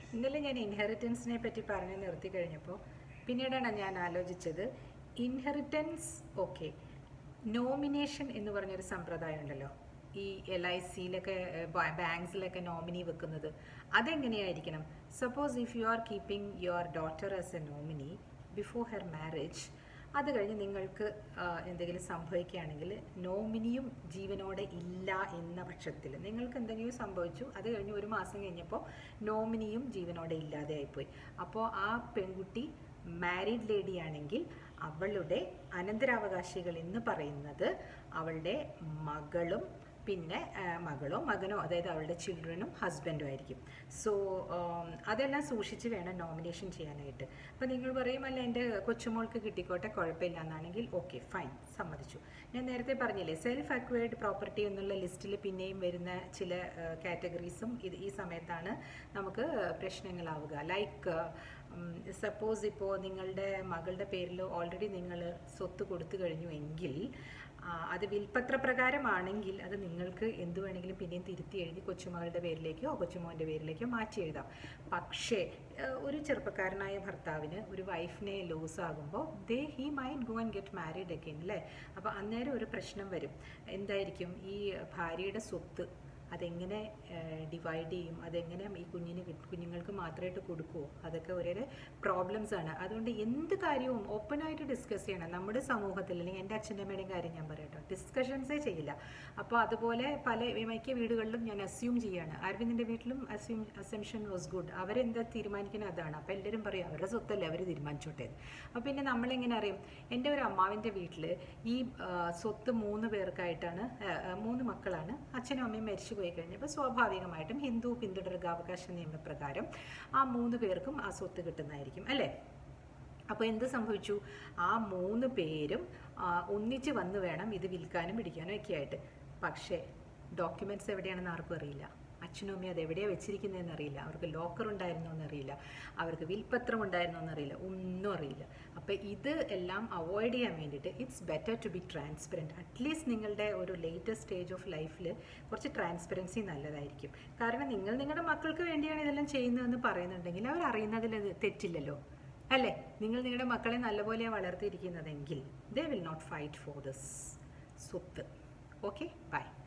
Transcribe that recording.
ഇന്നലെ ഞാൻ ഇൻഹെറിറ്റൻസിനെ പറ്റി പറഞ്ഞു നിർത്തി കഴിഞ്ഞപ്പോൾ പിന്നീടാണ് ഞാൻ ആലോചിച്ചത് ഇൻഹെറിറ്റൻസ് ഓക്കെ നോമിനേഷൻ എന്ന് പറഞ്ഞൊരു സമ്പ്രദായം ഉണ്ടല്ലോ ഈ എൽ ഐ സിയിലൊക്കെ ബാങ്ക്സിലൊക്കെ നോമിനി വെക്കുന്നത് അതെങ്ങനെയായിരിക്കണം suppose if you are keeping your daughter as a nominee before her marriage അത് കഴിഞ്ഞ് നിങ്ങൾക്ക് ആ, എന്തെങ്കിലും സംഭവിക്കുകയാണെങ്കിൽ നോമിനിയും ജീവനോടെ ഇല്ല എന്ന പക്ഷത്തിൽ നിങ്ങൾക്ക് എന്തെങ്കിലും സംഭവിച്ചു അത് കഴിഞ്ഞ് ഒരു മാസം കഴിഞ്ഞപ്പോൾ നോമിനിയും ജീവനോടെ ഇല്ലാതെ ആയിപ്പോയി അപ്പോൾ ആ പെൺകുട്ടി മാരീഡ് ലേഡി ആണെങ്കിൽ അവളുടെ അനന്തരാവകാശികൾ എന്ന് പറയുന്നത് അവളുടെ മകളും പിന്നെ ആ, മകളോ മകനോ അതായത് അവളുടെ ചിൽഡ്രനും ഹസ്ബൻഡും ആയിരിക്കും സോ അതെല്ലാം സൂക്ഷിച്ച് വേണം നോമിനേഷൻ ചെയ്യാനായിട്ട് അപ്പോൾ നിങ്ങൾ പറയും അല്ല എൻ്റെ കൊച്ചുമോൾക്ക് കിട്ടിക്കോട്ടെ കുഴപ്പമില്ല എന്നാണെങ്കിൽ ഓക്കെ ഫൈൻ സമ്മതിച്ചു ഞാൻ നേരത്തെ പറഞ്ഞില്ലേ സെൽഫ് അക്വയർഡ് പ്രോപ്പർട്ടി എന്നുള്ള ലിസ്റ്റിൽ പിന്നെയും വരുന്ന ചില കാറ്റഗറീസും ഇത് ഈ സമയത്താണ് നമുക്ക് പ്രശ്നങ്ങളാവുക ലൈക്ക് സപ്പോസ് ഇപ്പോൾ നിങ്ങളുടെ മകളുടെ പേരിൽ ഓൾറെഡി നിങ്ങൾ സ്വത്ത് കൊടുത്തു കഴിഞ്ഞു എങ്കിൽ ആ, അത് വിൽപ്പത്ര പ്രകാരമാണെങ്കിൽ അത് നിങ്ങൾക്ക് എന്ത് വേണമെങ്കിലും പിന്നെയും തിരുത്തി എഴുതി കൊച്ചുമകളുടെ പേരിലേക്കോ കൊച്ചുമോൻ്റെ പേരിലേക്കോ മാറ്റി എഴുതാം പക്ഷേ ആ, ഒരു ചെറുപ്പക്കാരനായ ഭർത്താവിന് ഒരു വൈഫിനെ ലോസ് ആകുമ്പോൾ they he might go and get married again അല്ലേ അപ്പോൾ അന്നേരം ഒരു പ്രശ്നം വരും എന്തായിരിക്കും ഈ ഭാര്യയുടെ സ്വത്ത് അതെങ്ങനെ ഡിവൈഡ് ചെയ്യും അതെങ്ങനെ ഈ കുഞ്ഞിന് കിട്ട- കുഞ്ഞുങ്ങൾക്ക് മാത്രമായിട്ട് കൊടുക്കുമോ അതൊക്കെ ഒരേ പ്രോബ്ലംസ് ആണ് അതുകൊണ്ട് എന്ത് കാര്യവും ഓപ്പണായിട്ട് ഡിസ്കസ് ചെയ്യണം നമ്മുടെ സമൂഹത്തിൽ അല്ലെങ്കിൽ എൻ്റെ അച്ഛൻ്റെ അമ്മയുടെയും കാര്യം ഞാൻ പറയട്ടോ ഡിസ്കഷൻസേ ചെയ്യില്ല അപ്പോൾ അതുപോലെ പല മിക്ക വീടുകളിലും ഞാൻ അസ്യൂം ചെയ്യാണ് അരവിന്ദിൻ്റെ വീട്ടിലും അസ്യൂം അസംഷൻ വാസ് ഗുഡ് അവരെന്താ തീരുമാനിക്കുന്നത് അതാണ് അപ്പോൾ എല്ലാവരും പറയും അവരുടെ സ്വത്തല്ലേ അവർ തീരുമാനിച്ചോട്ടെ അപ്പോൾ പിന്നെ നമ്മളെങ്ങനെ അറിയും എൻ്റെ ഒരു അമ്മാവിൻ്റെ വീട്ടിൽ ഈ ആ, സ്വത്ത് മൂന്ന് പേർക്കായിട്ടാണ് ആ, ആ, മൂന്ന് മക്കളാണ് അച്ഛനും അമ്മയും മരിച്ചു പോയി കഴിഞ്ഞപ്പോൾ സ്വാഭാവികമായിട്ടും ഹിന്ദു പിന്തുടർഗാവകാശ നിയമപ്രകാരം ആ മൂന്ന് പേർക്കും ആ സ്വത്ത് കിട്ടുന്നതായിരിക്കും അല്ലേ അപ്പോൾ എന്ത് സംഭവിച്ചു ആ മൂന്ന് പേരും ആ, ഒന്നിച്ച് വന്ന് വേണം ഇത് വിൽക്കാനും പിടിക്കാനും ഒക്കെ ആയിട്ട് പക്ഷേ ഡോക്യുമെൻറ്റ്സ് എവിടെയാണെന്ന് ആർക്കും അറിയില്ല അച്ഛനും അമ്മയും അത് എവിടെയാണ് വെച്ചിരിക്കുന്നതെന്ന് അറിയില്ല അവർക്ക് ലോക്കർ ഉണ്ടായിരുന്നോ എന്നറിയില്ല അവർക്ക് വിൽപ്പത്രം ഉണ്ടായിരുന്നോ എന്നറിയില്ല ഒന്നും അറിയില്ല അപ്പോൾ ഇത് എല്ലാം അവോയ്ഡ് ചെയ്യാൻ വേണ്ടിയിട്ട് it's better to be transparent at least നിങ്ങളുടെ ഒരു ലേറ്റസ്റ്റ് സ്റ്റേജ് ഓഫ് ലൈഫിൽ കുറച്ച് ട്രാൻസ്പെറൻസി നല്ലതായിരിക്കും കാരണം നിങ്ങൾ നിങ്ങളുടെ മക്കൾക്ക് വേണ്ടിയാണ് ഇതെല്ലാം ചെയ്യുന്നതെന്ന് പറയുന്നുണ്ടെങ്കിൽ അവർ അറിയുന്നതിൽ അത് തെറ്റില്ലല്ലോ അല്ലേ നിങ്ങൾ നിങ്ങളുടെ മക്കളെ നല്ലപോലെ വളർത്തിയിരിക്കുന്നതെങ്കിൽ they will not fight for this സ്വത്ത് ഓക്കെ ബൈ